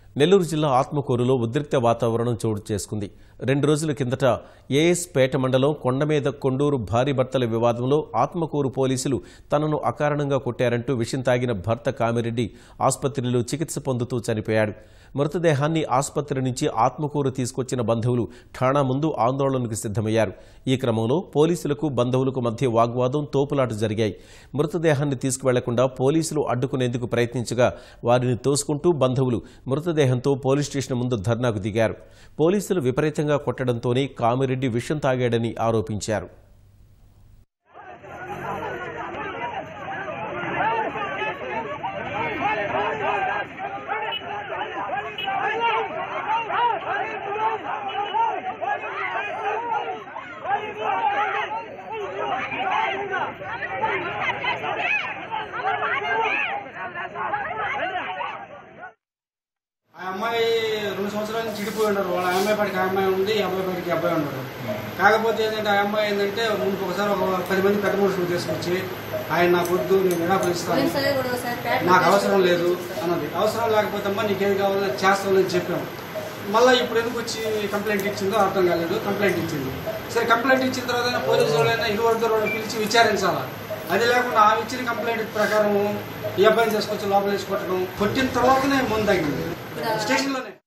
నెల్లూరు జిల్లా ఆత్మకూరులో ఉద్రిక్త వాతావరణం చోటు చేసుకుంది రెండు రోజుల కిందట ఏఎస్ పేట మండలం కొండ మీద కొండూరు భారీ భర్తల వివాదంలో ఆత్మకూరు పోలీసులు తనను అకారణంగా కొట్టారంటూ విషం తాగిన భర్త కామిరెడ్డి ఆసుపత్రిలో చికిత్స పొందుతూ చనిపోయాడు మృతదేహాన్ని ఆసుపత్రి నుంచి ఆత్మకూరు తీసుకొచ్చిన బంధువులు ఠాణా ముందు ఆందోళనకు సిద్ధమయ్యారు ఈ క్రమంలో పోలీసులకు బంధువులకు మధ్య వాగ్వాదం తోపులాట జరిగాయి మృతదేహాన్ని తీసుకువెళ్లకుండా పోలీసులు అడ్డుకునేందుకు ప్రయత్నించగా వారిని తోసుకుంటూ బంధువులు మృతదేహంతో పోలీస్ స్టేషన్ ముందు ధర్నాకు దిగారు పోలీసులు విపరీతంగా కొట్టడంతోనే కామిరెడ్డి విషం తాగాడని ఆరోపించారు ఆ అమ్మాయి రెండు సంవత్సరాల నుంచి చెడిపోయి ఉన్నారు వాళ్ళ అమ్మాయి పాటికి ఆ అమ్మాయి ఉంది ఈ అబ్బాయి పాటికి ఈ అబ్బాయి ఉన్నారు కాకపోతే ఏంటంటే ఆ అమ్మాయి ఏంటంటే ముందుకు ఒకసారి ఒక పది మంది పెద్ద మనుషులు తీసుకొచ్చి ఆయన నాకు వద్దు నేను విడాకులు ఇస్తాను నాకు అవసరం లేదు అన్నది అవసరం లేకపోతే అమ్మా నీకేది కావాలో చేస్తామని చెప్పాము మళ్ళీ ఇప్పుడు ఎందుకు వచ్చి కంప్లైంట్ ఇచ్చిందో అర్థం కాలేదు కంప్లైంట్ ఇచ్చింది సరే కంప్లైంట్ ఇచ్చిన తర్వాత పోలీసు వాళ్ళైనా ఇరు వర్గాల వాళ్ళు పిలిచి విచారించాలా అది లేకుండా ఆమె ఇచ్చిన కంప్లైంట్ ప్రకారం ఈ అబ్బాయిని తీసుకొచ్చి లోపల వేసి కొట్టడం కొట్టిన తర్వాతనే ముందు తగ్గింది స్టేషన్లోనే